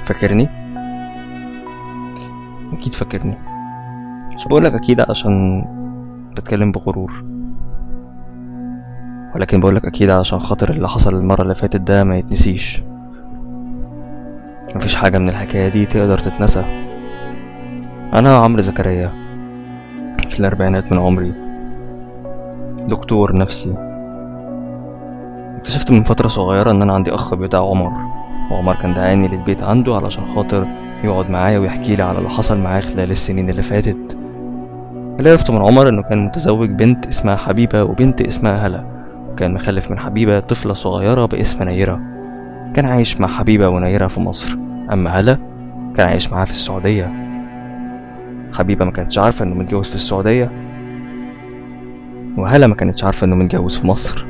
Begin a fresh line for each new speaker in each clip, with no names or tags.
فاكرني اكيد فاكرني مش بقولك اكيد عشان بتكلم بغرور ولكن بقولك اكيد عشان خاطر اللي حصل المرة اللي فاتت ده ما يتنسيش مفيش حاجة من الحكاية دي تقدر تتنسى انا عمرو زكريا في الاربعينات من عمري دكتور نفسي اكتشفت من فترة صغيرة ان انا عندي اخ بتاع عمر وعمر كان دعاني للبيت عنده علشان خاطر يقعد معايا ويحكي لي على اللي حصل معاه خلال السنين اللي فاتت اللي عرفته من عمر انه كان متزوج بنت اسمها حبيبة وبنت اسمها هلا وكان مخلف من حبيبة طفلة صغيرة باسم نيرة كان عايش مع حبيبة ونيرة في مصر أما هلا كان عايش معاها في السعودية حبيبة ما كانتش عارفة إنه متجوز في السعودية وهلا ما كانتش عارفة إنه متجوز في مصر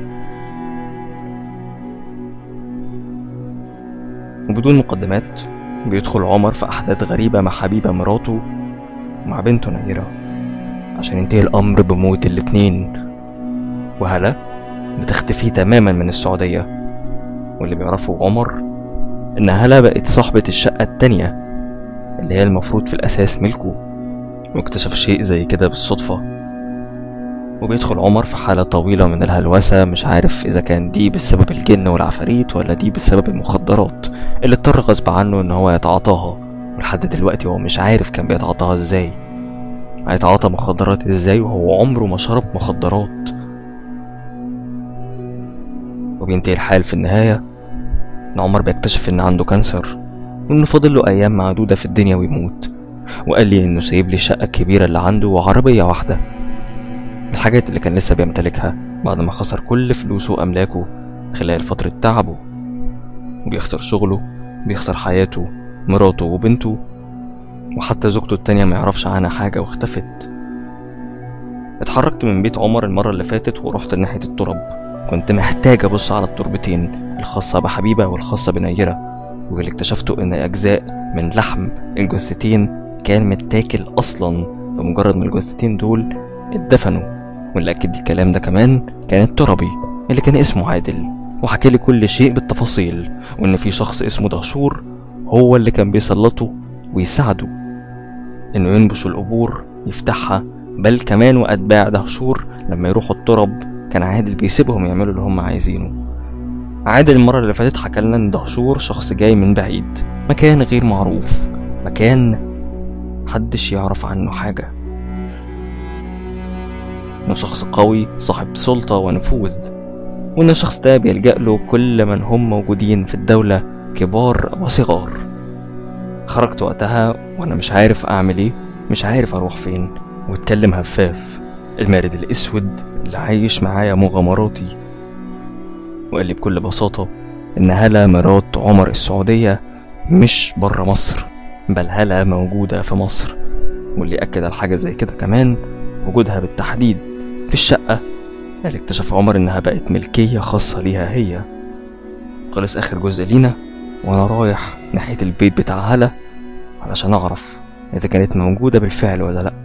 وبدون مقدمات بيدخل عمر في أحداث غريبة مع حبيبة مراته ومع بنته نيرة عشان ينتهي الأمر بموت الاتنين وهلا بتختفي تماما من السعودية واللي بيعرفه عمر إن هلا بقت صاحبة الشقة التانية اللي هي المفروض في الأساس ملكه واكتشف شيء زي كده بالصدفة وبيدخل عمر في حالة طويلة من الهلوسة مش عارف إذا كان دي بسبب الجن والعفاريت ولا دي بسبب المخدرات اللي اضطر غصب عنه إن هو يتعاطاها ولحد دلوقتي هو مش عارف كان بيتعاطاها إزاي هيتعاطى مخدرات إزاي وهو عمره ما شرب مخدرات وبينتهي الحال في النهاية إن عمر بيكتشف إن عنده كانسر وإنه فاضل له أيام معدودة في الدنيا ويموت وقال لي إنه سايب لي الشقة الكبيرة اللي عنده وعربية واحدة الحاجات اللي كان لسه بيمتلكها بعد ما خسر كل فلوسه وأملاكه خلال فترة تعبه وبيخسر شغله بيخسر حياته مراته وبنته وحتى زوجته التانية ما يعرفش عنها حاجة واختفت اتحركت من بيت عمر المرة اللي فاتت ورحت ناحية الترب كنت محتاج أبص على التربتين الخاصة بحبيبة والخاصة بنيرة واللي اكتشفته إن أجزاء من لحم الجثتين كان متاكل أصلا بمجرد ما الجثتين دول اتدفنوا واللي أكد الكلام ده كمان كان التربي اللي كان اسمه عادل وحكى لي كل شيء بالتفاصيل وإن في شخص اسمه دهشور هو اللي كان بيسلطه ويساعده إنه ينبش القبور يفتحها بل كمان وأتباع دهشور لما يروحوا الترب كان عادل بيسيبهم يعملوا اللي هم عايزينه عادل المرة اللي فاتت حكى لنا إن دهشور شخص جاي من بعيد مكان غير معروف مكان محدش يعرف عنه حاجة إنه شخص قوي صاحب سلطة ونفوذ وإن الشخص ده بيلجأ له كل من هم موجودين في الدولة كبار وصغار خرجت وقتها وأنا مش عارف أعمل إيه مش عارف أروح فين واتكلم هفاف المارد الأسود اللي عايش معايا مغامراتي وقال لي بكل بساطة إن هلا مرات عمر السعودية مش برا مصر بل هلا موجودة في مصر واللي أكد على حاجة زي كده كمان وجودها بالتحديد في الشقة اللي اكتشف عمر إنها بقت ملكية خاصة ليها هي خلص آخر جزء لينا وأنا رايح ناحية البيت بتاع هلا علشان أعرف إذا كانت موجودة بالفعل ولا لأ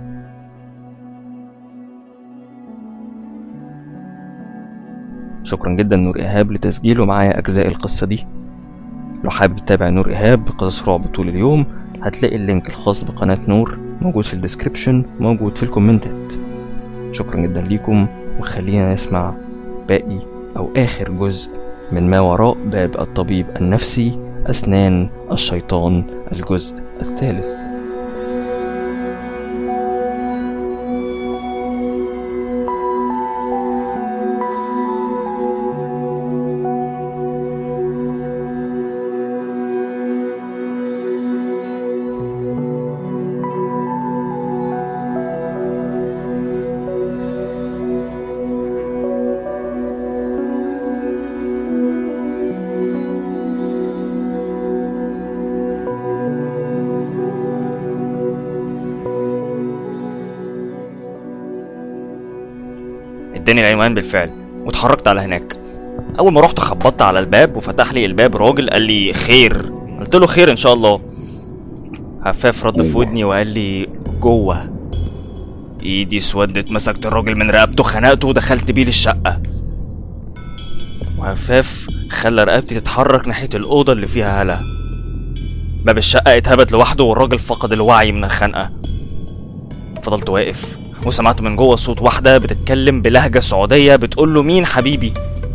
شكرا جدا نور إيهاب لتسجيله معايا أجزاء القصة دي لو حابب تتابع نور إيهاب قصص رعب طول اليوم هتلاقي اللينك الخاص بقناة نور موجود في الديسكريبشن موجود في الكومنتات شكرا جدا ليكم وخلينا نسمع باقي أو آخر جزء من ما وراء باب الطبيب النفسي أسنان الشيطان الجزء الثالث
اداني العنوان بالفعل واتحركت على هناك اول ما رحت خبطت على الباب وفتح لي الباب راجل قال لي خير قلت له خير ان شاء الله هفاف رد في ودني وقال لي جوه ايدي اسودت مسكت الراجل من رقبته خنقته ودخلت بيه للشقه وهفاف خلى رقبتي تتحرك ناحيه الاوضه اللي فيها هلا باب الشقة اتهبد لوحده والراجل فقد الوعي من الخنقة فضلت واقف وسمعت من جوه صوت واحدة بتتكلم بلهجة سعودية بتقول له مين حبيبي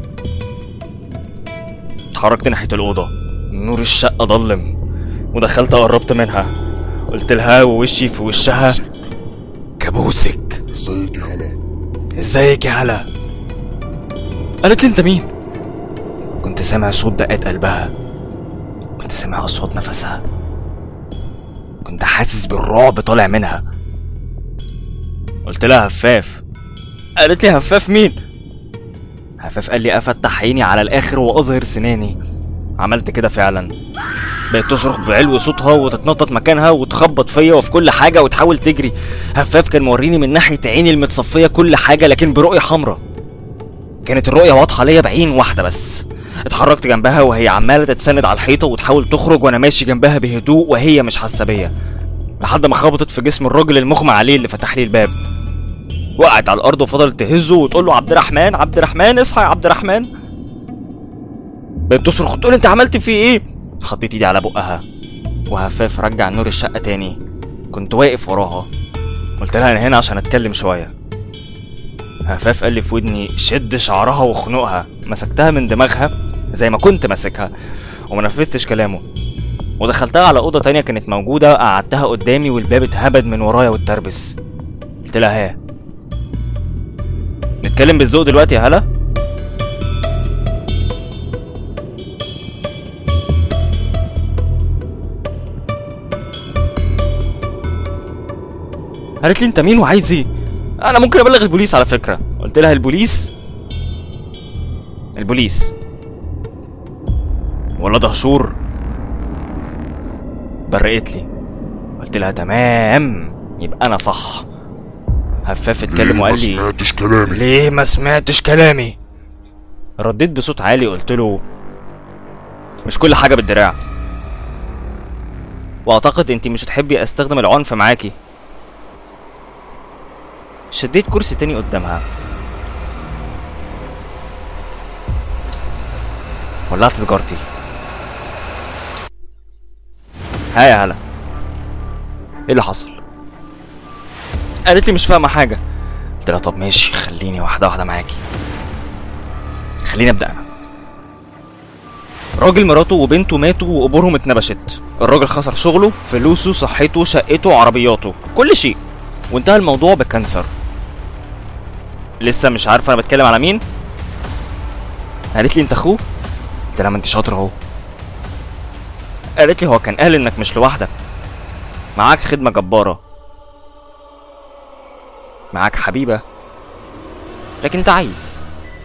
اتحركت ناحية الأوضة نور الشقة ضلم ودخلت قربت منها قلت لها ووشي في وشها كابوسك
ازيك يا هلا
ازيك يا هلا قالت لي انت مين كنت سامع صوت دقات قلبها كنت سامع اصوات نفسها كنت حاسس بالرعب طالع منها قلت لها هفاف قالت لي هفاف مين هفاف قال لي افتح عيني على الاخر واظهر سناني عملت كده فعلا بقت تصرخ بعلو صوتها وتتنطط مكانها وتخبط فيا وفي كل حاجه وتحاول تجري هفاف كان موريني من ناحيه عيني المتصفيه كل حاجه لكن برؤيه حمراء كانت الرؤيه واضحه ليا بعين واحده بس اتحركت جنبها وهي عماله تتسند على الحيطه وتحاول تخرج وانا ماشي جنبها بهدوء وهي مش حاسه بيا لحد ما خبطت في جسم الراجل المغمى عليه اللي فتح لي الباب وقعت على الارض وفضلت تهزه وتقول له عبد الرحمن عبد الرحمن اصحى يا عبد الرحمن بقت تصرخ تقول انت عملت فيه ايه حطيت ايدي على بقها وهفاف رجع نور الشقه تاني كنت واقف وراها قلت لها انا هنا عشان اتكلم شويه هفاف قال لي في ودني شد شعرها وخنقها مسكتها من دماغها زي ما كنت ماسكها وما نفذتش كلامه ودخلتها على اوضه تانية كانت موجوده قعدتها قدامي والباب اتهبد من ورايا واتربس قلت لها ها نتكلم بالذوق دلوقتي يا هلا قالت لي انت مين وعايز ايه انا ممكن ابلغ البوليس على فكره قلت لها البوليس البوليس ولا دهشور برقت لي قلت لها تمام يبقى انا صح هفاف اتكلم
ما
وقال لي
سمعتش كلامي
ليه ما سمعتش كلامي رديت بصوت عالي قلت له مش كل حاجه بالدراع واعتقد انت مش هتحبي استخدم العنف معاكي شديت كرسي تاني قدامها ولعت سيجارتي ها يا هلا ايه اللي حصل قالت لي مش فاهمه حاجه قلت لها طب ماشي خليني واحده واحده معاكي خليني ابدا انا راجل مراته وبنته ماتوا وقبورهم اتنبشت الراجل خسر شغله فلوسه صحته شقته عربياته كل شيء وانتهى الموضوع بكانسر لسه مش عارفه انا بتكلم على مين قالت لي انت اخوه قلت لها ما انت شاطر اهو قالت لي هو كان قال انك مش لوحدك معاك خدمه جباره معاك حبيبه لكن انت عايز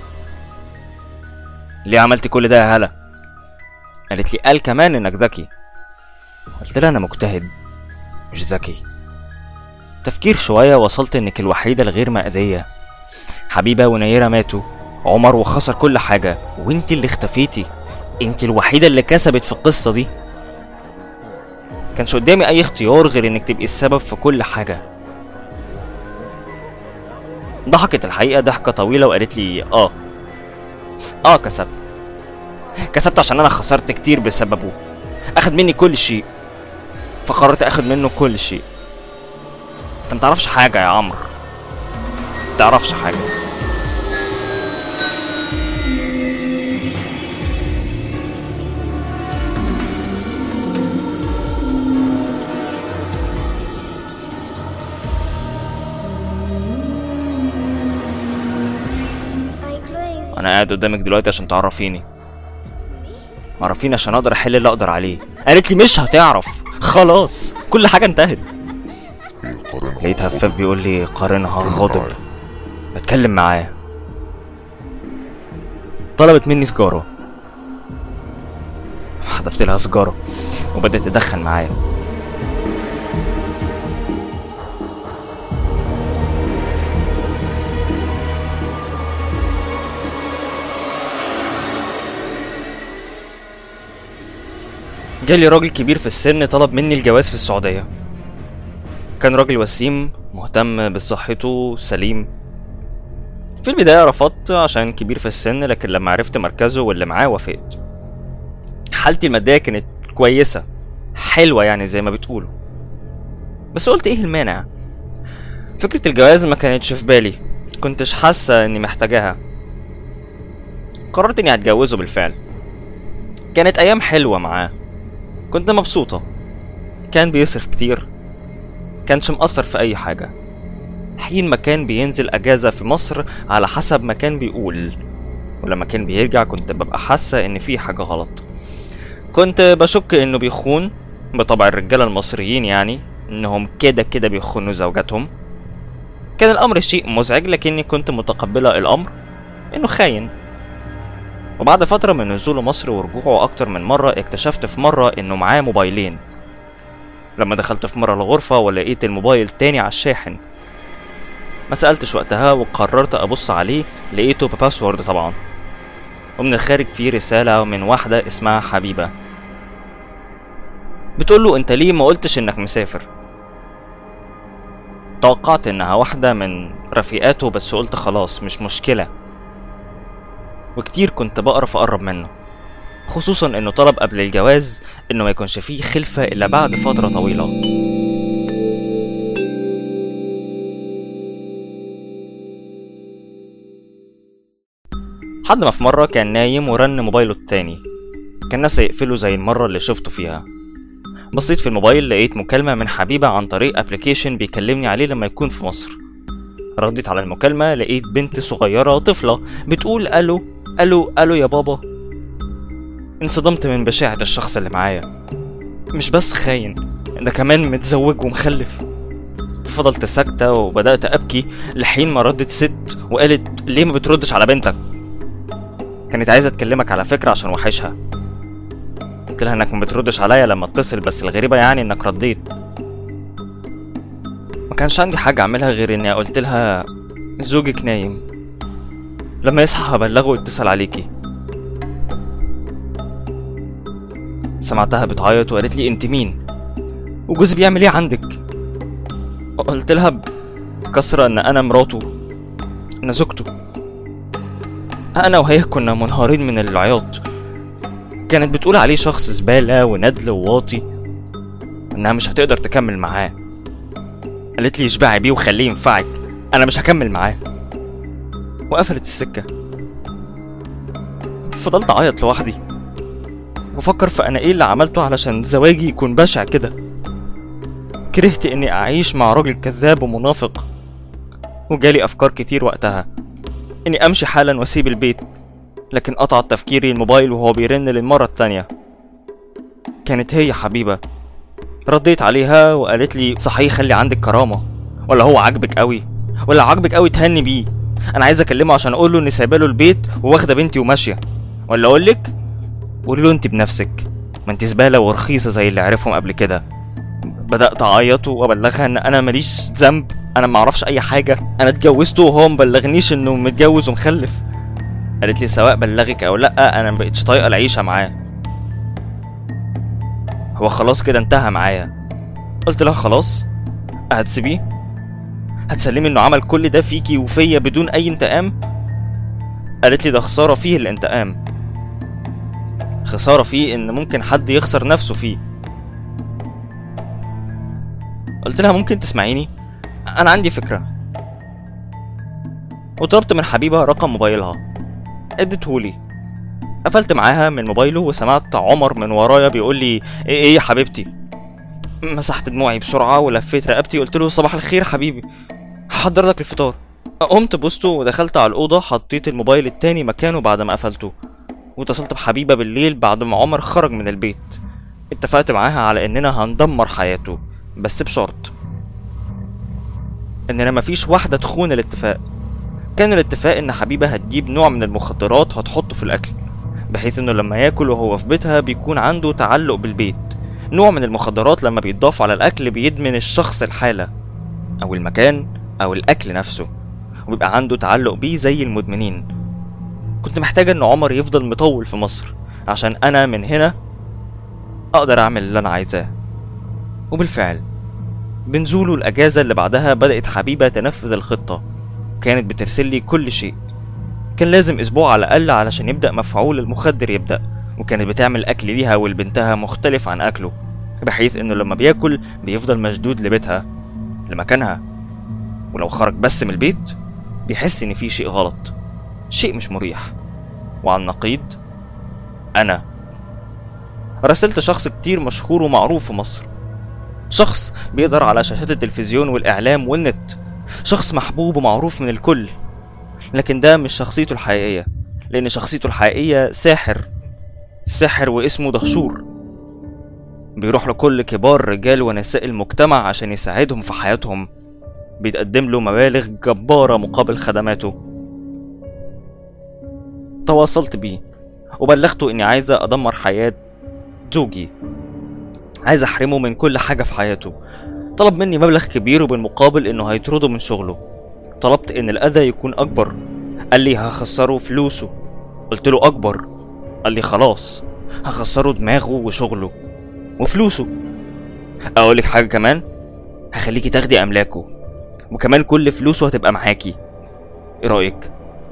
ليه عملت كل ده يا هلا قالت لي قال كمان انك ذكي قلت لها انا مجتهد مش ذكي تفكير شويه وصلت انك الوحيده الغير مأذيه حبيبه ونيره ماتوا عمر وخسر كل حاجه وانت اللي اختفيتي انت الوحيده اللي كسبت في القصه دي كانش قدامي اي اختيار غير انك تبقي السبب في كل حاجه ضحكت الحقيقه ضحكه طويله وقالت لي اه اه كسبت كسبت عشان انا خسرت كتير بسببه اخد مني كل شيء فقررت اخد منه كل شيء انت متعرفش حاجه يا عمرو متعرفش حاجه انا قاعد قدامك دلوقتي عشان تعرفيني عرفيني عشان اقدر احل اللي اقدر عليه قالت لي مش هتعرف خلاص كل حاجه انتهت
قارنها
لقيت هفاف بيقول لي قارنها غاضب بتكلم معاه طلبت مني سجارة حذفت لها سجارة وبدأت تدخن معايا جالي راجل كبير في السن طلب مني الجواز في السعودية كان راجل وسيم مهتم بصحته سليم في البداية رفضت عشان كبير في السن لكن لما عرفت مركزه واللي معاه وافقت حالتي المادية كانت كويسة حلوة يعني زي ما بتقولوا بس قلت ايه المانع فكرة الجواز ما كانتش في بالي كنتش حاسة اني محتاجاها قررت اني هتجوزه بالفعل كانت ايام حلوة معاه كنت مبسوطة كان بيصرف كتير كانش مقصر في اي حاجة حين ما كان بينزل اجازة في مصر على حسب ما كان بيقول ولما كان بيرجع كنت ببقى حاسة ان في حاجة غلط كنت بشك انه بيخون بطبع الرجالة المصريين يعني انهم كده كده بيخونوا زوجاتهم كان الامر شيء مزعج لكني كنت متقبلة الامر انه خاين وبعد فترة من نزوله مصر ورجوعه أكتر من مرة اكتشفت في مرة إنه معاه موبايلين لما دخلت في مرة الغرفة ولقيت الموبايل تاني على الشاحن ما سألتش وقتها وقررت أبص عليه لقيته بباسورد طبعا ومن الخارج فيه رسالة من واحدة اسمها حبيبة بتقوله انت ليه ما قلتش انك مسافر توقعت انها واحدة من رفيقاته بس قلت خلاص مش مشكلة وكتير كنت بقرف اقرب منه خصوصا انه طلب قبل الجواز انه ما يكونش فيه خلفة الا بعد فترة طويلة حد ما في مرة كان نايم ورن موبايله التاني كان ناسي يقفله زي المرة اللي شفته فيها بصيت في الموبايل لقيت مكالمة من حبيبة عن طريق ابلكيشن بيكلمني عليه لما يكون في مصر رديت على المكالمة لقيت بنت صغيرة طفلة بتقول ألو ألو ألو يا بابا انصدمت من بشاعة الشخص اللي معايا مش بس خاين ده كمان متزوج ومخلف فضلت ساكتة وبدأت أبكي لحين ما ردت ست وقالت ليه ما بتردش على بنتك كانت عايزة تكلمك على فكرة عشان وحشها قلت لها انك ما بتردش عليا لما اتصل بس الغريبة يعني انك رديت ما كانش عندي حاجة اعملها غير اني قلت لها زوجك نايم لما يصحى هبلغه يتصل عليكي سمعتها بتعيط وقالت لي انت مين وجوزي بيعمل ايه عندك قلت لها بكسرة ان انا مراته انا زوجته انا وهي كنا منهارين من العياط كانت بتقول عليه شخص زبالة وندل وواطي انها مش هتقدر تكمل معاه قالت لي اشبعي بيه وخليه ينفعك انا مش هكمل معاه وقفلت السكة فضلت اعيط لوحدي بفكر في انا ايه اللي عملته علشان زواجي يكون بشع كده كرهت اني اعيش مع راجل كذاب ومنافق وجالي افكار كتير وقتها اني امشي حالا واسيب البيت لكن قطع تفكيري الموبايل وهو بيرن للمرة التانية كانت هي حبيبة رديت عليها وقالت لي صحيح خلي عندك كرامة ولا هو عاجبك قوي ولا عاجبك قوي تهني بيه انا عايز اكلمه عشان اقول له اني سايبه له البيت وواخده بنتي وماشيه ولا اقول لك قولي له انت بنفسك ما انت زباله ورخيصه زي اللي عرفهم قبل كده بدات اعيط وابلغها ان انا ماليش ذنب انا ما اعرفش اي حاجه انا اتجوزته وهو مبلغنيش انه متجوز ومخلف قالت لي سواء بلغك او لا انا مبقتش طايقه العيشه معاه هو خلاص كده انتهى معايا قلت لها خلاص هتسيبيه هتسلمي انه عمل كل ده فيكي وفيا بدون اي انتقام قالت لي ده خساره فيه الانتقام خساره فيه ان ممكن حد يخسر نفسه فيه قلت لها ممكن تسمعيني انا عندي فكره وطلبت من حبيبه رقم موبايلها اديتهولي قفلت معاها من موبايله وسمعت عمر من ورايا بيقول لي ايه ايه يا حبيبتي مسحت دموعي بسرعه ولفيت رقبتي قلت له صباح الخير حبيبي هحضر لك الفطار قمت بوسته ودخلت على الاوضه حطيت الموبايل التاني مكانه بعد ما قفلته واتصلت بحبيبه بالليل بعد ما عمر خرج من البيت اتفقت معاها على اننا هندمر حياته بس بشرط اننا مفيش واحده تخون الاتفاق كان الاتفاق ان حبيبه هتجيب نوع من المخدرات هتحطه في الاكل بحيث انه لما ياكل وهو في بيتها بيكون عنده تعلق بالبيت نوع من المخدرات لما بيتضاف على الاكل بيدمن الشخص الحاله او المكان او الاكل نفسه وبيبقى عنده تعلق بيه زي المدمنين كنت محتاجة ان عمر يفضل مطول في مصر عشان انا من هنا اقدر اعمل اللي انا عايزاه وبالفعل بنزوله الاجازة اللي بعدها بدأت حبيبة تنفذ الخطة كانت بترسل لي كل شيء كان لازم اسبوع على الاقل علشان يبدأ مفعول المخدر يبدأ وكانت بتعمل اكل ليها ولبنتها مختلف عن اكله بحيث انه لما بياكل بيفضل مشدود لبيتها لمكانها ولو خرج بس من البيت بيحس ان في شيء غلط شيء مش مريح وعلى النقيض انا راسلت شخص كتير مشهور ومعروف في مصر شخص بيظهر على شاشات التلفزيون والاعلام والنت شخص محبوب ومعروف من الكل لكن ده مش شخصيته الحقيقيه لان شخصيته الحقيقيه ساحر ساحر واسمه دهشور بيروح لكل كبار رجال ونساء المجتمع عشان يساعدهم في حياتهم بيتقدم له مبالغ جبارة مقابل خدماته تواصلت بيه وبلغته اني عايزة ادمر حياة زوجي عايز احرمه من كل حاجة في حياته طلب مني مبلغ كبير وبالمقابل انه هيطرده من شغله طلبت ان الاذى يكون اكبر قال لي هخسره فلوسه قلت له اكبر قال لي خلاص هخسره دماغه وشغله وفلوسه اقول لك حاجه كمان هخليكي تاخدي املاكه وكمان كل فلوسه هتبقى معاكي ايه رايك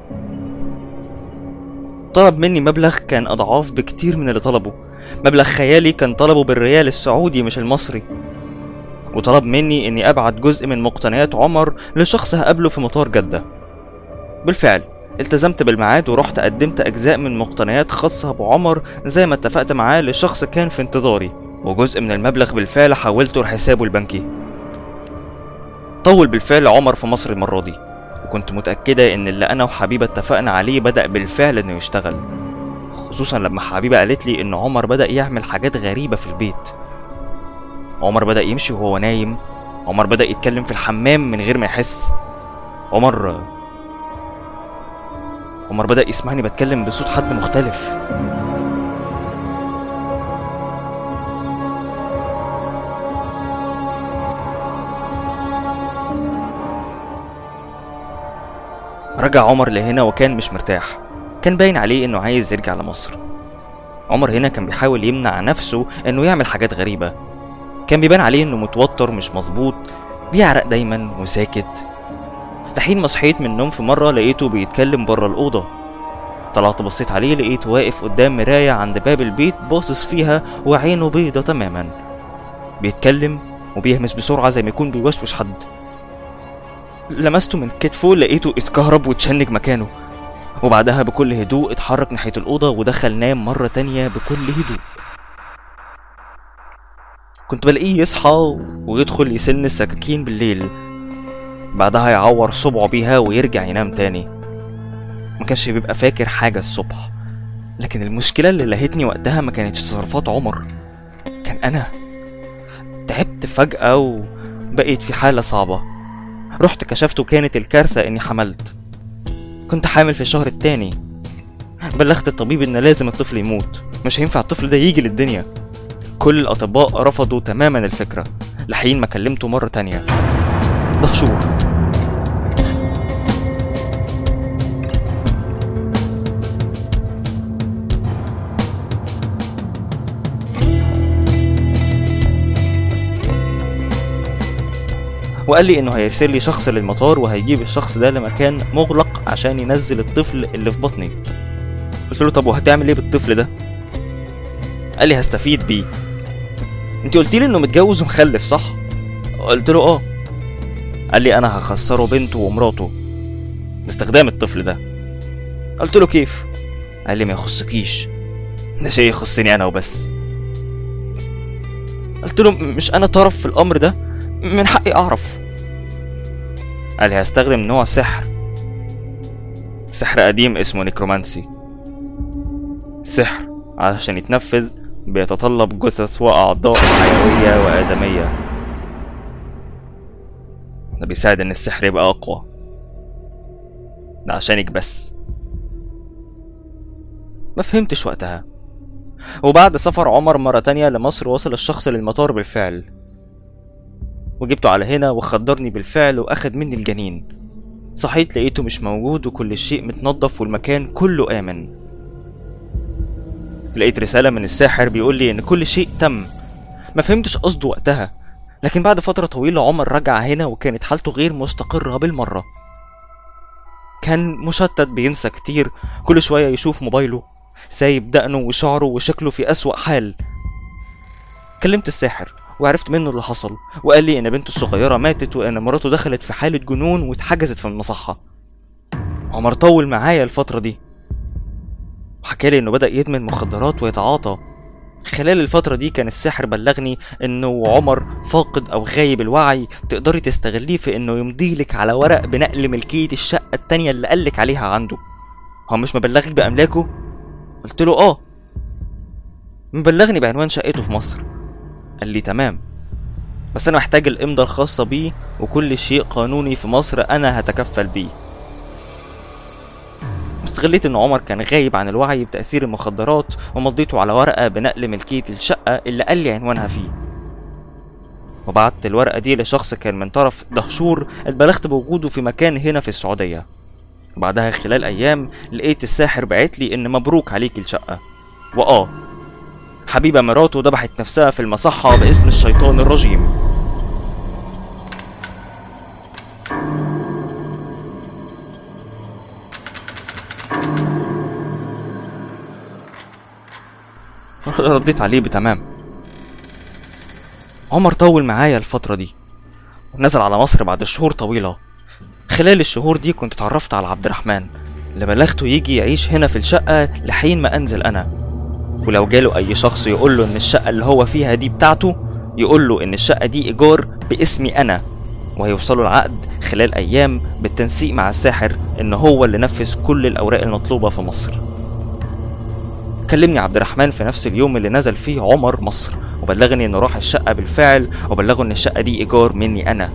طلب مني مبلغ كان اضعاف بكتير من اللي طلبه مبلغ خيالي كان طلبه بالريال السعودي مش المصري وطلب مني اني ابعت جزء من مقتنيات عمر لشخص هقابله في مطار جده بالفعل التزمت بالميعاد ورحت قدمت اجزاء من مقتنيات خاصه بعمر زي ما اتفقت معاه لشخص كان في انتظاري وجزء من المبلغ بالفعل حولته لحسابه البنكي طول بالفعل عمر في مصر المرة دي وكنت متأكدة إن اللي أنا وحبيبة اتفقنا عليه بدأ بالفعل إنه يشتغل خصوصا لما حبيبة قالت لي إن عمر بدأ يعمل حاجات غريبة في البيت عمر بدأ يمشي وهو نايم عمر بدأ يتكلم في الحمام من غير ما يحس عمر عمر بدأ يسمعني بتكلم بصوت حد مختلف رجع عمر لهنا وكان مش مرتاح كان باين عليه انه عايز يرجع لمصر عمر هنا كان بيحاول يمنع نفسه انه يعمل حاجات غريبة كان بيبان عليه انه متوتر مش مظبوط بيعرق دايما وساكت لحين ما صحيت من النوم في مرة لقيته بيتكلم بره الأوضة طلعت بصيت عليه لقيته واقف قدام مراية عند باب البيت باصص فيها وعينه بيضة تماما بيتكلم وبيهمس بسرعة زي ما يكون بيوشوش حد لمسته من كتفه لقيته اتكهرب واتشنج مكانه وبعدها بكل هدوء اتحرك ناحية الأوضة ودخل نام مرة تانية بكل هدوء كنت بلاقيه يصحى ويدخل يسن السكاكين بالليل بعدها يعور صبعه بيها ويرجع ينام تاني ما كانش بيبقى فاكر حاجة الصبح لكن المشكلة اللي لهتني وقتها ما كانتش تصرفات عمر كان أنا تعبت فجأة وبقيت في حالة صعبة رحت كشفت وكانت الكارثة إني حملت كنت حامل في الشهر التاني بلغت الطبيب إن لازم الطفل يموت مش هينفع الطفل ده يجي للدنيا كل الأطباء رفضوا تماما الفكرة لحين ما كلمته مرة تانية دهشور وقال لي انه هيرسل لي شخص للمطار وهيجيب الشخص ده لمكان مغلق عشان ينزل الطفل اللي في بطني قلت له طب وهتعمل ايه بالطفل ده قال لي هستفيد بيه انت قلت لي انه متجوز ومخلف صح قلت له اه قال لي انا هخسره بنته ومراته باستخدام الطفل ده قلت له كيف قال لي ما يخصكيش ده شيء يخصني انا وبس قلت له مش انا طرف في الامر ده من حقي اعرف قال لي هستخدم نوع سحر سحر قديم اسمه نيكرومانسي سحر عشان يتنفذ بيتطلب جثث وأعضاء حيوية وآدمية ده بيساعد إن السحر يبقى أقوى ده عشانك بس ما فهمتش وقتها وبعد سفر عمر مرة تانية لمصر وصل الشخص للمطار بالفعل وجبته على هنا وخدرني بالفعل وأخد مني الجنين صحيت لقيته مش موجود وكل شيء متنضف والمكان كله آمن لقيت رسالة من الساحر بيقول لي إن كل شيء تم ما فهمتش قصده وقتها لكن بعد فترة طويلة عمر رجع هنا وكانت حالته غير مستقرة بالمرة كان مشتت بينسى كتير كل شوية يشوف موبايله سايب دقنه وشعره وشكله في أسوأ حال كلمت الساحر وعرفت منه اللي حصل وقال لي ان بنته الصغيره ماتت وان مراته دخلت في حاله جنون واتحجزت في المصحه عمر طول معايا الفتره دي وحكالي انه بدا يدمن مخدرات ويتعاطى خلال الفترة دي كان الساحر بلغني انه عمر فاقد او غايب الوعي تقدري تستغليه في انه يمضيلك على ورق بنقل ملكية الشقة التانية اللي قالك عليها عنده هو مش مبلغك بأملاكه؟ قلت له اه مبلغني بعنوان شقته في مصر قال لي تمام بس انا محتاج الامضة الخاصة بيه وكل شيء قانوني في مصر انا هتكفل بيه استغليت ان عمر كان غايب عن الوعي بتأثير المخدرات ومضيته على ورقة بنقل ملكية الشقة اللي قال لي عنوانها فيه وبعت الورقة دي لشخص كان من طرف دهشور اتبلغت بوجوده في مكان هنا في السعودية وبعدها خلال أيام لقيت الساحر بعت لي إن مبروك عليك الشقة وآه حبيبة مراته ذبحت نفسها في المصحة باسم الشيطان الرجيم رديت عليه بتمام عمر طول معايا الفترة دي ونزل على مصر بعد شهور طويلة خلال الشهور دي كنت اتعرفت على عبد الرحمن اللي بلغته يجي يعيش هنا في الشقة لحين ما أنزل أنا ولو جاله أي شخص يقول له إن الشقة اللي هو فيها دي بتاعته يقول له إن الشقة دي إيجار باسمي أنا وهيوصلوا العقد خلال أيام بالتنسيق مع الساحر إن هو اللي نفذ كل الأوراق المطلوبة في مصر كلمني عبد الرحمن في نفس اليوم اللي نزل فيه عمر مصر وبلغني انه راح الشقة بالفعل وبلغه ان الشقة دي ايجار مني انا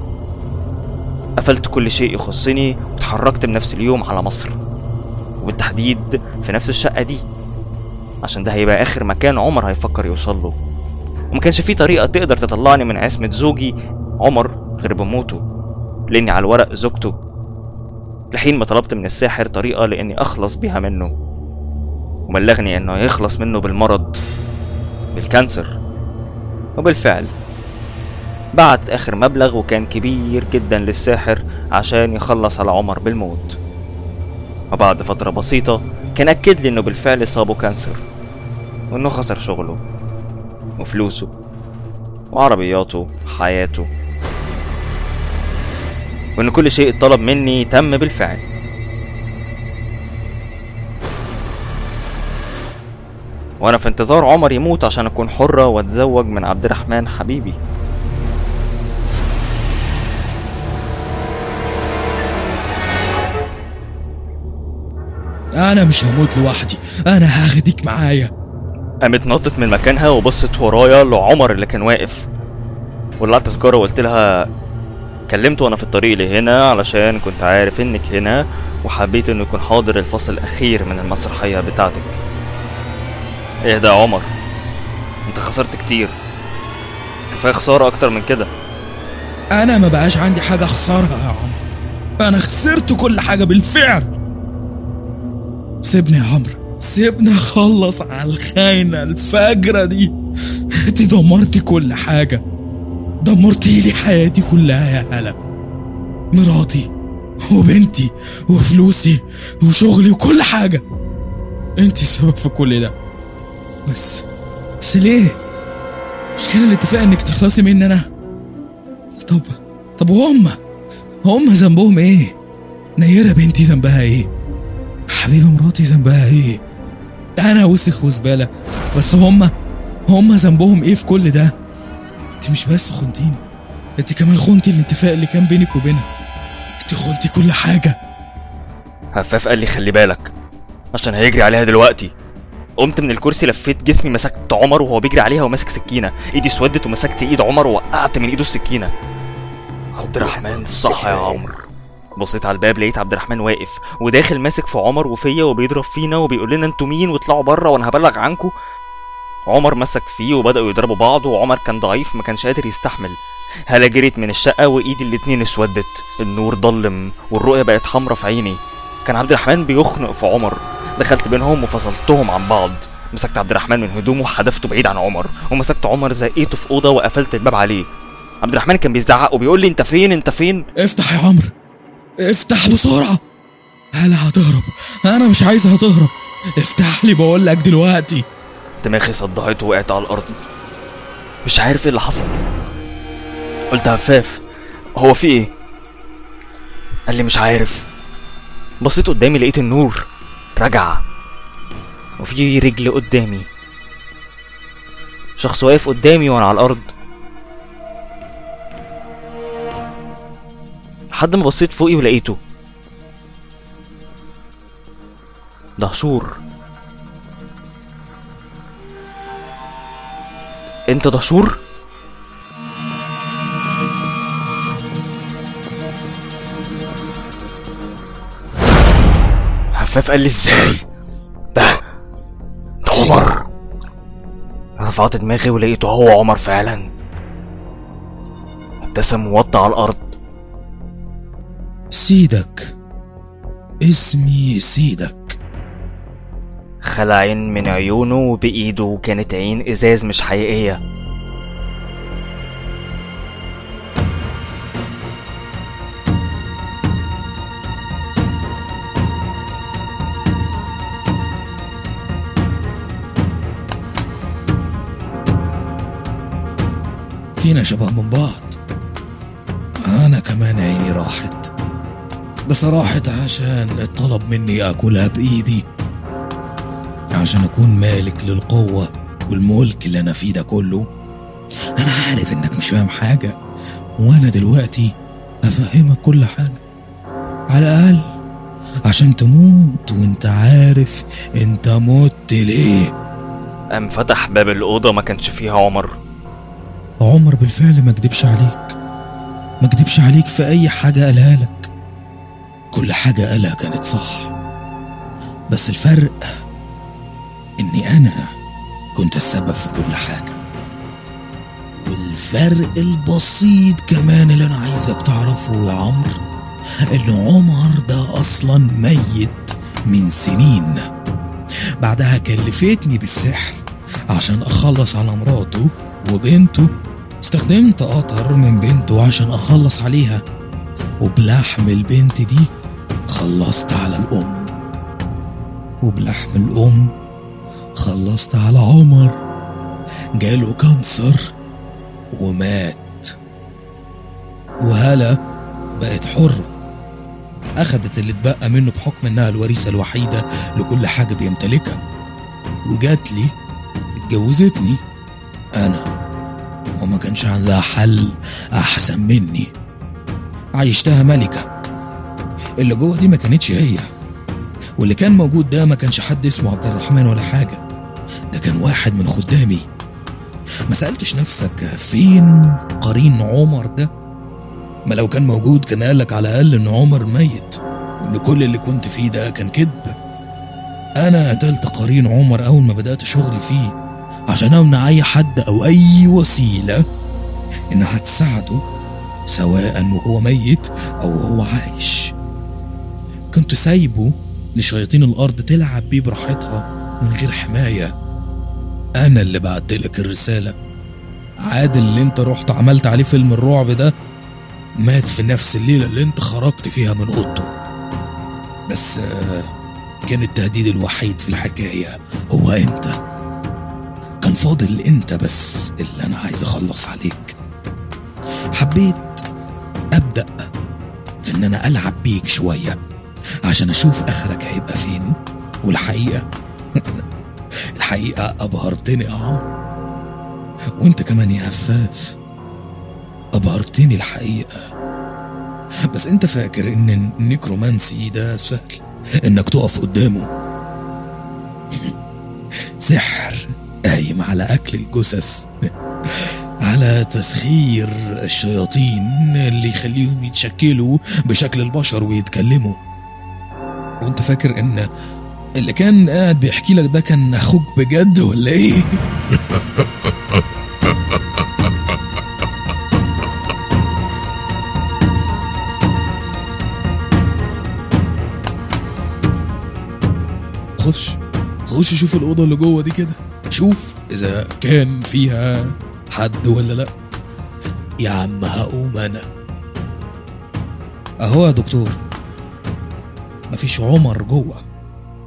قفلت كل شيء يخصني وتحركت بنفس اليوم على مصر وبالتحديد في نفس الشقة دي عشان ده هيبقى اخر مكان عمر هيفكر يوصل له وما كانش في طريقة تقدر تطلعني من عصمة زوجي عمر غير بموته لاني على الورق زوجته لحين ما طلبت من الساحر طريقة لاني اخلص بيها منه وبلغني انه يخلص منه بالمرض بالكانسر وبالفعل بعت اخر مبلغ وكان كبير جدا للساحر عشان يخلص على عمر بالموت وبعد فترة بسيطة كان أكد لي إنه بالفعل صابه كانسر وإنه خسر شغله وفلوسه وعربياته حياته وإن كل شيء اتطلب مني تم بالفعل وانا في انتظار عمر يموت عشان اكون حرة واتزوج من عبد الرحمن حبيبي
انا مش هموت لوحدي انا هاخدك معايا
قامت نطت من مكانها وبصت ورايا لعمر اللي كان واقف ولعت سجارة وقلت لها كلمته وانا في الطريق لهنا علشان كنت عارف انك هنا وحبيت انه يكون حاضر الفصل الاخير من المسرحية بتاعتك اهدى يا عمر انت خسرت كتير كفايه خساره اكتر من كده
انا ما بقاش عندي حاجه اخسرها يا عمرو انا خسرت كل حاجه بالفعل سيبني يا عمرو سيبني اخلص على الخاينه الفاجره دي انت دمرتي كل حاجه دمرتي لي حياتي كلها يا هلا مراتي وبنتي وفلوسي وشغلي وكل حاجه انت السبب في كل ده بس بس ليه مش كان الاتفاق انك تخلصي مني انا طب طب وهم هم ذنبهم ايه نيرة بنتي ذنبها ايه حبيبة مراتي ذنبها ايه انا وسخ وزبالة بس هم هم ذنبهم ايه في كل ده انت مش بس خنتيني انت كمان خنتي الاتفاق اللي كان بينك وبينها انت خنتي كل حاجة
هفاف قال لي خلي بالك عشان هيجري عليها دلوقتي قمت من الكرسي لفيت جسمي مسكت عمر وهو بيجري عليها وماسك سكينه ايدي اسودت ومسكت ايد عمر ووقعت من ايده السكينه عبد الرحمن صح يا عمر بصيت على الباب لقيت عبد الرحمن واقف وداخل ماسك في عمر وفيا وبيضرب فينا وبيقول لنا انتوا مين واطلعوا بره وانا هبلغ عنكم عمر مسك فيه وبداوا يضربوا بعض وعمر كان ضعيف ما كانش قادر يستحمل هلا جريت من الشقه وايدي الاتنين اسودت النور ضلم والرؤيه بقت حمرا في عيني كان عبد الرحمن بيخنق في عمر دخلت بينهم وفصلتهم عن بعض مسكت عبد الرحمن من هدومه وحدفته بعيد عن عمر ومسكت عمر زقيته في اوضه وقفلت الباب عليه عبد الرحمن كان بيزعق وبيقول لي انت فين انت فين
افتح يا عمرو افتح بسرعة هلا هتهرب انا مش عايزها تهرب افتح لي بقول لك دلوقتي
دماغي صدعت ووقعت على الارض مش عارف ايه اللي حصل قلت هفاف هو في ايه قال لي مش عارف بصيت قدامي لقيت النور رجع وفي رجل قدامي شخص واقف قدامي وانا على الارض لحد ما بصيت فوقي ولقيته دهشور انت دهشور هفاف قال لي ازاي ده ده عمر رفعت دماغي ولقيته هو عمر فعلا ابتسم موطى على الارض
سيدك اسمي سيدك
خلع عين من عيونه وبإيده كانت عين إزاز مش حقيقية
فينا شبه من بعض أنا كمان عيني راحت بس راحت عشان اتطلب مني أكلها بإيدي عشان أكون مالك للقوة والملك اللي أنا فيه ده كله أنا عارف إنك مش فاهم حاجة وأنا دلوقتي أفهمك كل حاجة على الأقل عشان تموت وانت عارف انت مت ليه
قام فتح باب الأوضة ما كانش فيها عمر
عمر بالفعل ما كدبش عليك ما كدبش عليك في اي حاجة قالها لك كل حاجة قالها كانت صح بس الفرق اني انا كنت السبب في كل حاجة والفرق البسيط كمان اللي انا عايزك تعرفه يا عمرو ان عمر ده اصلا ميت من سنين بعدها كلفتني بالسحر عشان اخلص على مراته وبنته استخدمت قطر من بنته عشان اخلص عليها وبلحم البنت دي خلصت على الام وبلحم الام خلصت على عمر جاله كانسر ومات وهلا بقت حرة أخدت اللي اتبقى منه بحكم إنها الوريثة الوحيدة لكل حاجة بيمتلكها وجات لي اتجوزتني أنا وما كانش عندها حل أحسن مني عيشتها ملكة اللي جوه دي ما كانتش هي واللي كان موجود ده ما كانش حد اسمه عبد الرحمن ولا حاجة ده كان واحد من خدامي ما سألتش نفسك فين قرين عمر ده ما لو كان موجود كان قالك على الأقل إن عمر ميت وإن كل اللي كنت فيه ده كان كذب أنا قتلت قرين عمر أول ما بدأت شغلي فيه عشان أمنع أي حد أو أي وسيلة إنها تساعده سواء وهو ميت أو وهو عايش كنت سايبه لشياطين الأرض تلعب بيه براحتها من غير حماية أنا اللي بعتلك الرسالة عادل اللي انت رحت عملت عليه فيلم الرعب ده مات في نفس الليلة اللي انت خرجت فيها من اوضته بس آه، كان التهديد الوحيد في الحكاية هو انت كان فاضل انت بس اللي انا عايز اخلص عليك حبيت ابدأ في ان انا العب بيك شوية عشان اشوف اخرك هيبقى فين والحقيقة الحقيقة ابهرتني يا عمرو وانت كمان يا هفاف أبهرتني الحقيقة بس انت فاكر ان النيكرومانسي ده سهل انك تقف قدامه سحر قايم على اكل الجثث على تسخير الشياطين اللي يخليهم يتشكلوا بشكل البشر ويتكلموا وانت فاكر ان اللي كان قاعد بيحكي لك ده كان اخوك بجد ولا ايه خش خش شوف الأوضة اللي جوه دي كده شوف إذا كان فيها حد ولا لأ يا عم هقوم أنا أهو يا دكتور مفيش عمر جوه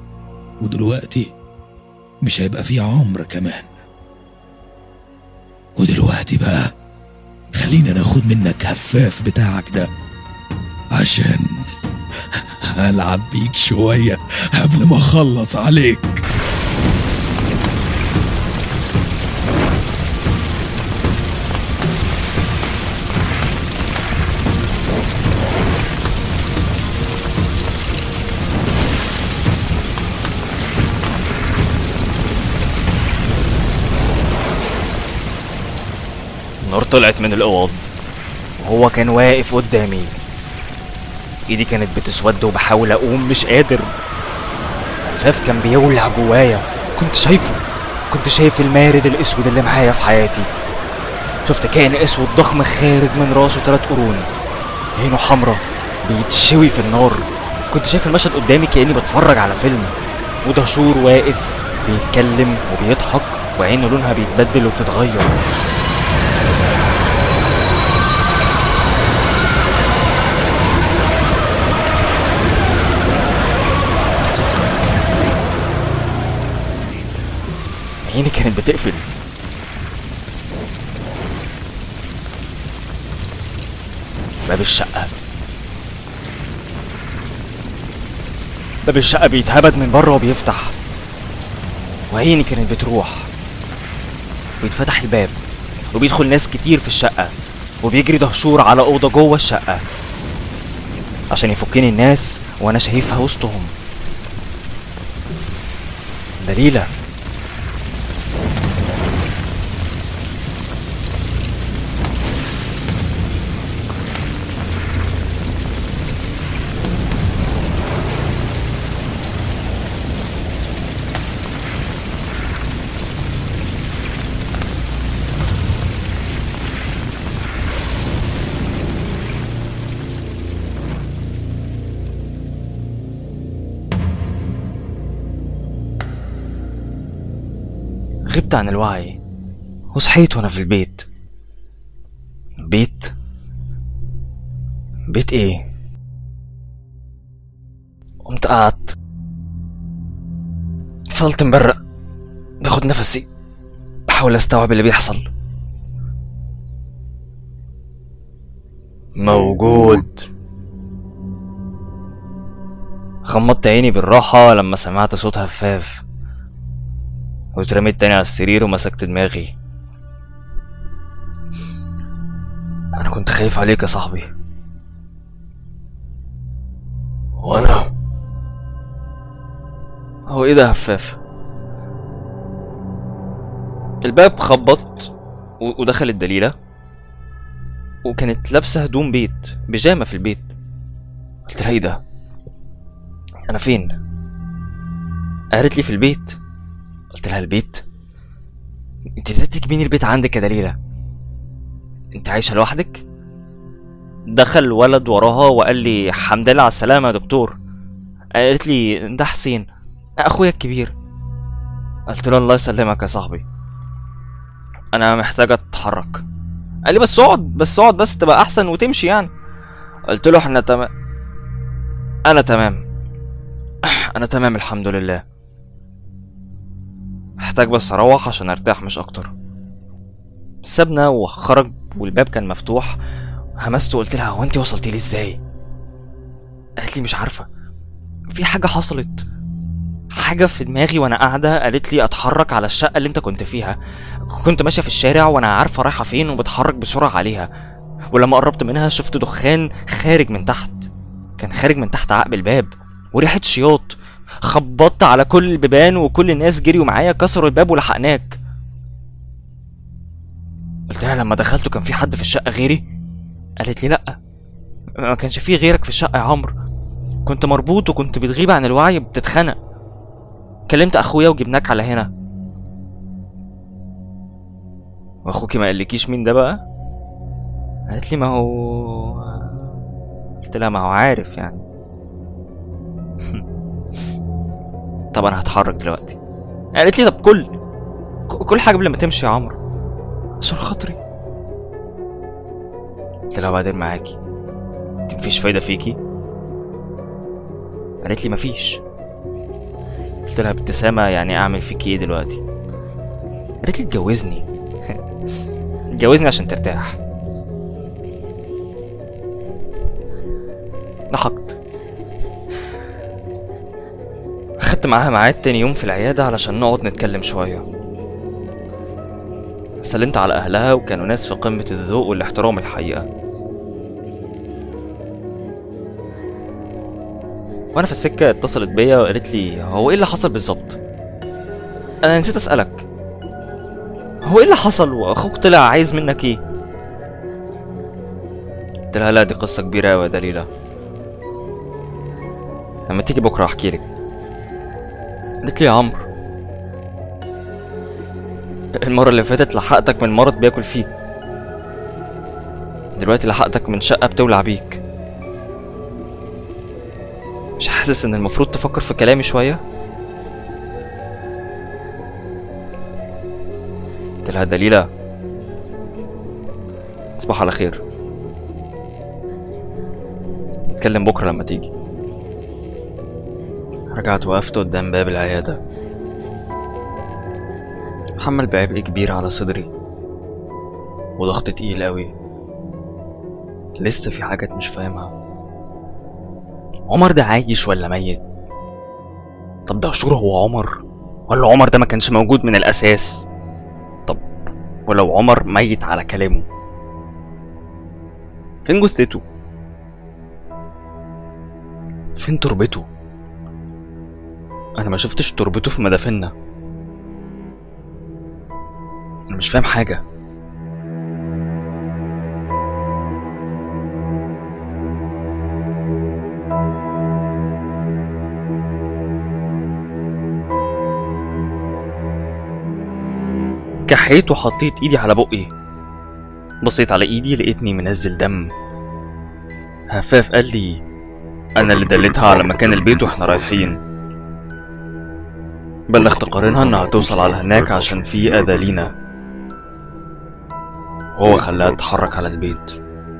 ودلوقتي مش هيبقى فيه عمر كمان ودلوقتي بقى خلينا ناخد منك هفاف بتاعك ده عشان هلعب بيك شوية قبل ما اخلص عليك
النار طلعت من الاوض وهو كان واقف قدامي ايدي كانت بتسود وبحاول اقوم مش قادر الخفاف كان بيولع جوايا كنت شايفه كنت شايف المارد الاسود اللي معايا في حياتي شفت كائن اسود ضخم خارج من راسه تلات قرون عينه حمرا بيتشوي في النار كنت شايف المشهد قدامي كاني بتفرج على فيلم ودهشور واقف بيتكلم وبيضحك وعينه لونها بيتبدل وبتتغير عيني كانت بتقفل باب الشقة باب الشقة بيتهبد من بره وبيفتح وعيني كانت بتروح بيتفتح الباب وبيدخل ناس كتير في الشقة وبيجري دهشور على أوضة جوه الشقة عشان يفكني الناس وأنا شايفها وسطهم دليلة غبت عن الوعي وصحيت وانا في البيت بيت بيت ايه قمت قعدت فضلت مبرق باخد نفسي بحاول استوعب اللي بيحصل موجود غمضت عيني بالراحة لما سمعت صوت هفاف واترميت تاني على السرير ومسكت دماغي انا كنت خايف عليك يا صاحبي
وانا
هو ايه ده هفاف الباب خبط و- ودخلت دليلة وكانت لابسة هدوم بيت بيجامة في البيت قلت لها ايه ده انا فين قالت لي في البيت قلت لها البيت انت ازاي تجيبيني البيت عندك يا دليلة انت عايشة لوحدك دخل ولد وراها وقال لي حمد لله على السلامة يا دكتور قالت لي ده حسين اخويا الكبير قلت له الله يسلمك يا صاحبي انا محتاج اتحرك قال لي بس اقعد بس اقعد بس تبقى احسن وتمشي يعني قلت له احنا تمام انا تمام انا تمام الحمد لله محتاج بس اروح عشان ارتاح مش اكتر سابنا وخرج والباب كان مفتوح همسته وقلت لها هو انت وصلتي لي ازاي قالت لي مش عارفه في حاجه حصلت حاجه في دماغي وانا قاعده قالت لي اتحرك على الشقه اللي انت كنت فيها كنت ماشيه في الشارع وانا عارفه رايحه فين وبتحرك بسرعه عليها ولما قربت منها شفت دخان خارج من تحت كان خارج من تحت عقب الباب وريحه شياط خبطت على كل البيبان وكل الناس جريوا معايا كسروا الباب ولحقناك قلت لها لما دخلت كان في حد في الشقه غيري قالت لي لا ما كانش في غيرك في الشقه يا عمرو كنت مربوط وكنت بتغيب عن الوعي بتتخنق كلمت اخويا وجبناك على هنا واخوكي ما قالكيش مين ده بقى قالت لي ما هو قلت لها ما هو عارف يعني طب انا هتحرك دلوقتي قالت لي طب كل ك- كل حاجه قبل ما تمشي يا عمرو عشان خاطري قلت لها بعدين معاكي انت مفيش فايده فيكي قالت لي مفيش قلت لها بابتسامه يعني اعمل فيكي ايه دلوقتي قالت لي اتجوزني اتجوزني عشان ترتاح ضحكت خدت معاها ميعاد تاني يوم في العيادة علشان نقعد نتكلم شوية سلمت على أهلها وكانوا ناس في قمة الذوق والاحترام الحقيقة وأنا في السكة اتصلت بيا وقالت لي هو إيه اللي حصل بالظبط؟ أنا نسيت أسألك هو إيه اللي حصل وأخوك طلع عايز منك إيه؟ قلت لها لا دي قصة كبيرة أوي يا دليلة لما تيجي بكرة أحكي لك قالت لي يا عمرو المرة اللي فاتت لحقتك من مرض بياكل فيك دلوقتي لحقتك من شقة بتولع بيك مش حاسس ان المفروض تفكر في كلامي شوية؟ قلت لها دليلة تصبح على خير نتكلم بكرة لما تيجي رجعت وقفت قدام باب العيادة محمل بعبء كبير على صدري وضغط تقيل قوي لسه في حاجات مش فاهمها عمر ده عايش ولا ميت طب ده شور هو عمر ولا عمر ده ما كانش موجود من الاساس طب ولو عمر ميت على كلامه فين جثته فين تربته انا ما شفتش تربته في مدافننا انا مش فاهم حاجه كحيت وحطيت ايدي على بقي بصيت على ايدي لقيتني منزل دم هفاف قال لي انا اللي دليتها على مكان البيت واحنا رايحين بلغت قارنها انها توصل على هناك عشان في اذى لينا هو خلاها تتحرك على البيت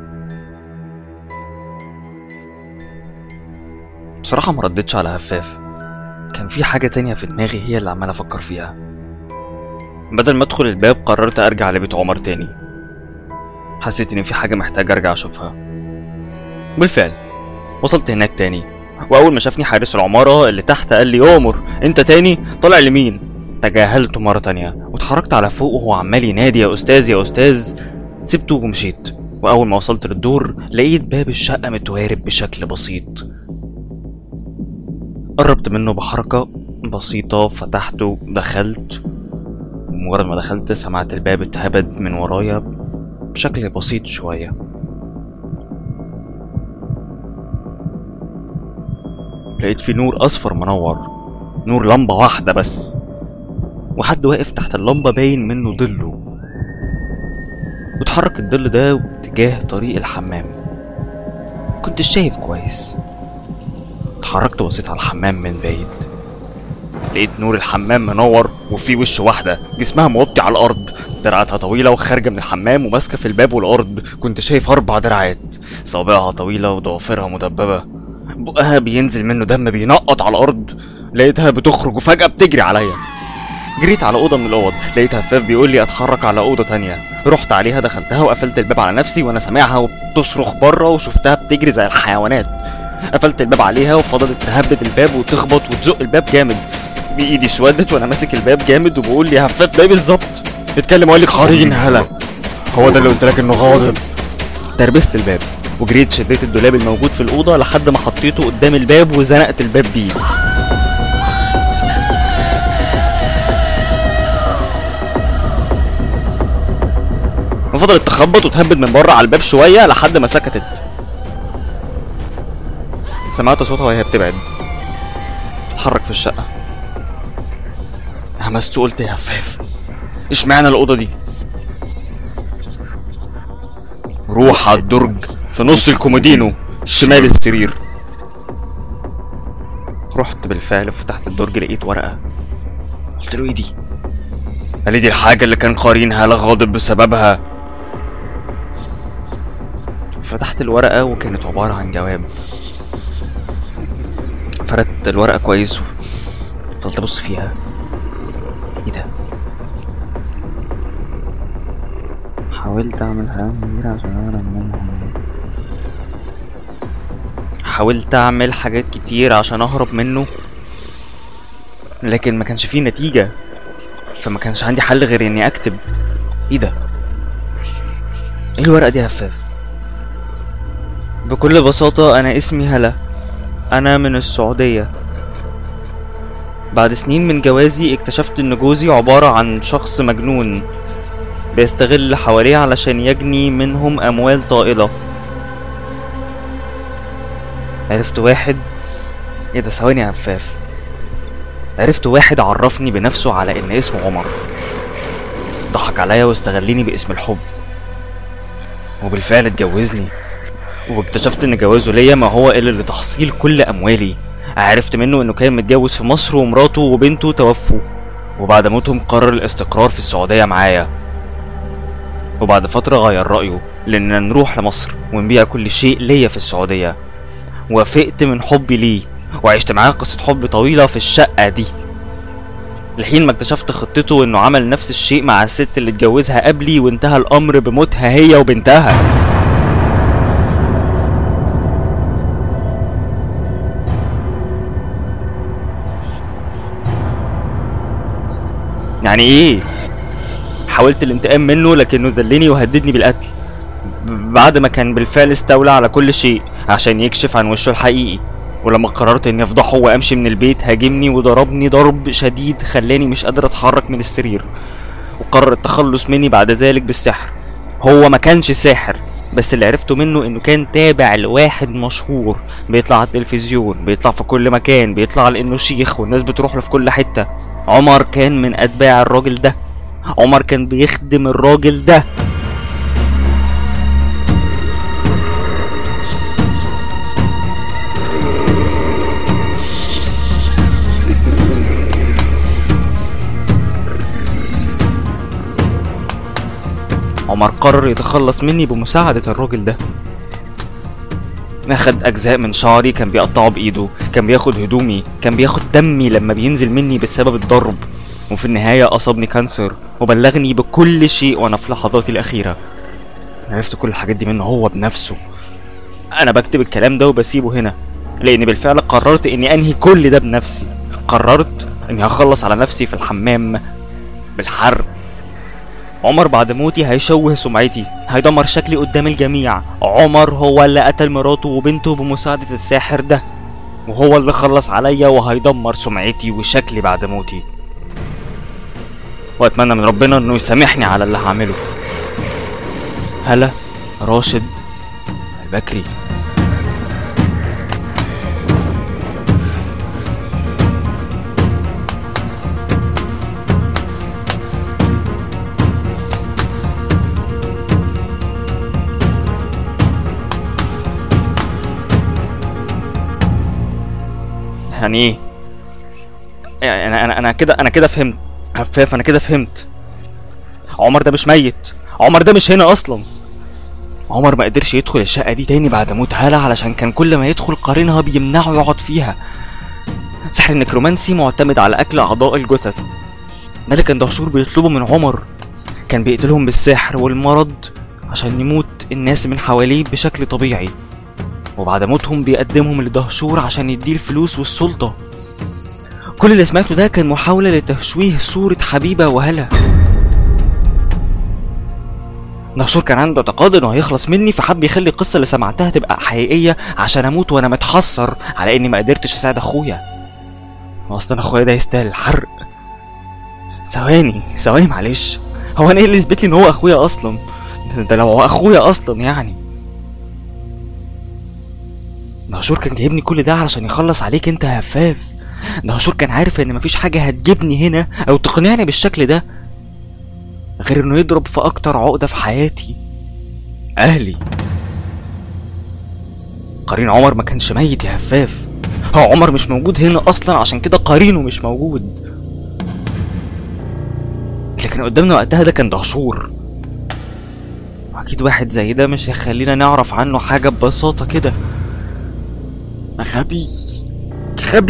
بصراحة ما ردتش على هفاف كان في حاجة تانية في دماغي هي اللي عمال أفكر فيها بدل ما أدخل الباب قررت أرجع لبيت عمر تاني حسيت إن في حاجة محتاج أرجع أشوفها بالفعل وصلت هناك تاني وأول ما شافني حارس العمارة اللي تحت قال لي عمر أنت تاني طالع لمين تجاهلته مرة تانية واتحركت على فوق وهو عمال ينادي يا أستاذ يا أستاذ سبته ومشيت وأول ما وصلت للدور لقيت باب الشقة متوارب بشكل بسيط قربت منه بحركة بسيطة فتحته دخلت ومجرد ما دخلت سمعت الباب اتهبد من ورايا بشكل بسيط شوية لقيت في نور أصفر منور نور لمبة واحدة بس وحد واقف تحت اللمبة باين منه ظله واتحرك الظل ده باتجاه طريق الحمام كنتش شايف كويس اتحركت وبصيت على الحمام من بعيد لقيت نور الحمام منور وفي وش واحدة جسمها موطي على الأرض دراعاتها طويلة وخارجة من الحمام وماسكة في الباب والأرض كنت شايف أربع دراعات صوابعها طويلة وضوافرها مدببة بقها بينزل منه دم بينقط على الأرض لقيتها بتخرج وفجأة بتجري عليا جريت على أوضة من الأوض لقيت هفاف بيقول لي أتحرك على أوضة تانية رحت عليها دخلتها وقفلت الباب على نفسي وأنا سامعها وبتصرخ بره وشفتها بتجري زي الحيوانات قفلت الباب عليها وفضلت تهبد الباب وتخبط وتزق الباب جامد بايدي اسودت وانا ماسك الباب جامد وبقول لي هفات بايه بالظبط اتكلم وقال لي قارين هلا هو ده اللي قلت لك انه غاضب تربست الباب وجريت شديت الدولاب الموجود في الاوضه لحد ما حطيته قدام الباب وزنقت الباب بيه وفضلت تخبط وتهبد من بره على الباب شويه لحد ما سكتت سمعت صوتها وهي بتبعد بتتحرك في الشقه همست وقلت يا هفاف اشمعنى الأوضة دي؟ روح على الدرج في نص الكومودينو شمال السرير رحت بالفعل وفتحت الدرج لقيت ورقة قلت له ايه دي؟ قال لي دي الحاجة اللي كان قارين هالة غاضب بسببها فتحت الورقة وكانت عبارة عن جواب فردت الورقة كويس وفضلت أبص فيها ايه ده
حاولت اعمل حاجات كتير عشان اهرب منهم
حاولت اعمل حاجات كتير عشان اهرب منه لكن ما كانش فيه نتيجة فما كانش عندي حل غير اني اكتب ايه ده ايه الورقة دي يا هفاف بكل بساطة انا اسمي هلا انا من السعودية بعد سنين من جوازي اكتشفت ان جوزي عبارة عن شخص مجنون بيستغل اللي حواليه علشان يجني منهم اموال طائلة عرفت واحد ايه ده ثواني يا عفاف عرفت واحد عرفني بنفسه على ان اسمه عمر ضحك عليا واستغلني باسم الحب وبالفعل اتجوزني واكتشفت ان جوازه ليا ما هو الا لتحصيل كل اموالي عرفت منه انه كان متجوز في مصر ومراته وبنته توفوا وبعد موتهم قرر الاستقرار في السعودية معايا وبعد فترة غير رأيه لأننا نروح لمصر ونبيع كل شيء ليا في السعودية وافقت من حبي ليه وعشت معاه قصة حب طويلة في الشقة دي لحين ما اكتشفت خطته انه عمل نفس الشيء مع الست اللي اتجوزها قبلي وانتهى الامر بموتها هي وبنتها يعني ايه حاولت الانتقام منه لكنه ذلني وهددني بالقتل ب- بعد ما كان بالفعل استولى على كل شيء عشان يكشف عن وشه الحقيقي ولما قررت اني افضحه وامشي من البيت هاجمني وضربني ضرب شديد خلاني مش قادر اتحرك من السرير وقرر التخلص مني بعد ذلك بالسحر هو ما كانش ساحر بس اللي عرفته منه انه كان تابع لواحد مشهور بيطلع على التلفزيون بيطلع في كل مكان بيطلع لانه شيخ والناس بتروح له في كل حتة عمر كان من اتباع الراجل ده عمر كان بيخدم الراجل ده عمر قرر يتخلص مني بمساعدة الراجل ده اخد اجزاء من شعري كان بيقطعه بايده كان بياخد هدومي كان بياخد دمي لما بينزل مني بسبب الضرب وفي النهاية أصابني كانسر وبلغني بكل شيء وأنا في لحظاتي الأخيرة عرفت كل الحاجات دي منه هو بنفسه أنا بكتب الكلام ده وبسيبه هنا لأني بالفعل قررت إني أنهي كل ده بنفسي قررت إني هخلص على نفسي في الحمام بالحرق عمر بعد موتي هيشوه سمعتي هيدمر شكلي قدام الجميع عمر هو اللي قتل مراته وبنته بمساعدة الساحر ده وهو اللي خلص عليا وهيدمر سمعتي وشكلي بعد موتي واتمنى من ربنا انه يسامحني على اللي هعمله هلا راشد البكري يعني ايه يعني انا انا انا كده انا كده فهمت هفاف انا كده فهمت عمر ده مش ميت عمر ده مش هنا اصلا عمر ما قدرش يدخل الشقة دي تاني بعد موت هالة علشان كان كل ما يدخل قرينها بيمنعه يقعد فيها سحر النكرومانسي معتمد على أكل أعضاء الجثث ده اللي كان دهشور بيطلبه من عمر كان بيقتلهم بالسحر والمرض عشان يموت الناس من حواليه بشكل طبيعي وبعد موتهم بيقدمهم لدهشور عشان يديه الفلوس والسلطة كل اللي سمعته ده كان محاولة لتشويه صورة حبيبة وهلا دهشور كان عنده اعتقاد انه هيخلص مني فحب يخلي القصة اللي سمعتها تبقى حقيقية عشان اموت وانا متحسر على اني ما قدرتش اساعد اخويا اصلا اخويا ده يستاهل الحرق ثواني ثواني معلش هو انا ايه اللي يثبت لي ان هو اخويا اصلا ده- ده لو هو اخويا اصلا يعني دهشور كان جايبني كل ده علشان يخلص عليك انت يا هفاف دهشور كان عارف ان مفيش حاجة هتجيبني هنا او تقنعني بالشكل ده غير انه يضرب في اكتر عقدة في حياتي اهلي قرين عمر ما كانش ميت يا هفاف هو عمر مش موجود هنا اصلا عشان كده قرينه مش موجود اللي كان قدامنا وقتها ده كان دهشور اكيد واحد زي ده مش هيخلينا نعرف عنه حاجة ببساطة كده غبي غبي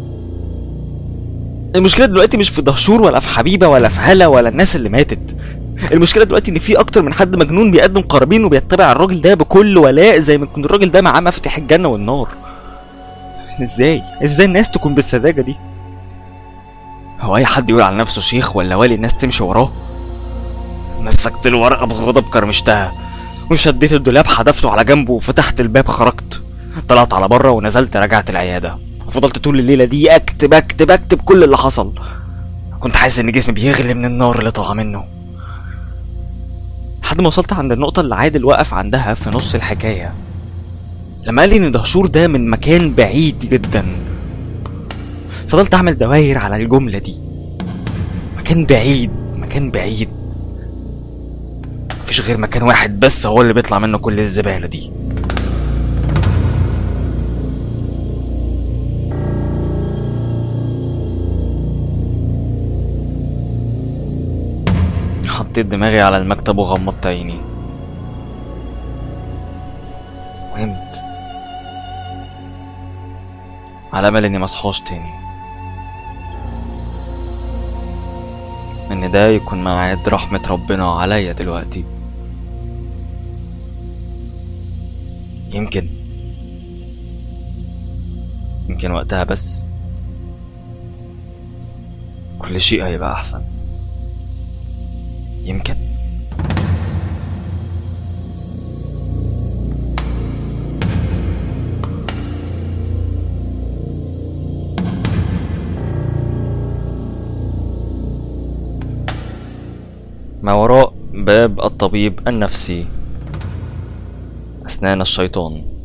المشكلة دلوقتي مش في دهشور ولا في حبيبة ولا في هلا ولا الناس اللي ماتت المشكله دلوقتي ان في اكتر من حد مجنون بيقدم قرابين وبيتبع الراجل ده بكل ولاء زي ما يكون الراجل ده معاه مفاتيح الجنه والنار ازاي ازاي الناس تكون بالسذاجه دي هو اي حد يقول على نفسه شيخ ولا والي الناس تمشي وراه مسكت الورقه بغضب كرمشتها وشديت الدولاب حدفته على جنبه وفتحت الباب خرجت طلعت على بره ونزلت رجعت العياده فضلت طول الليله دي اكتب اكتب اكتب كل اللي حصل كنت حاسس ان جسمي بيغلي من النار اللي طالعه منه لحد ما وصلت عند النقطة اللي عادل وقف عندها في نص الحكاية لما قال لي ان دهشور ده من مكان بعيد جدا فضلت اعمل دواير على الجملة دي مكان بعيد مكان بعيد مفيش غير مكان واحد بس هو اللي بيطلع منه كل الزبالة دي حطيت دماغي على المكتب وغمضت عيني ونمت على امل اني مصحوش تاني ان ده يكون ميعاد رحمة ربنا عليا دلوقتي يمكن يمكن وقتها بس كل شيء هيبقى احسن يمكن ما وراء باب الطبيب النفسي أسنان الشيطان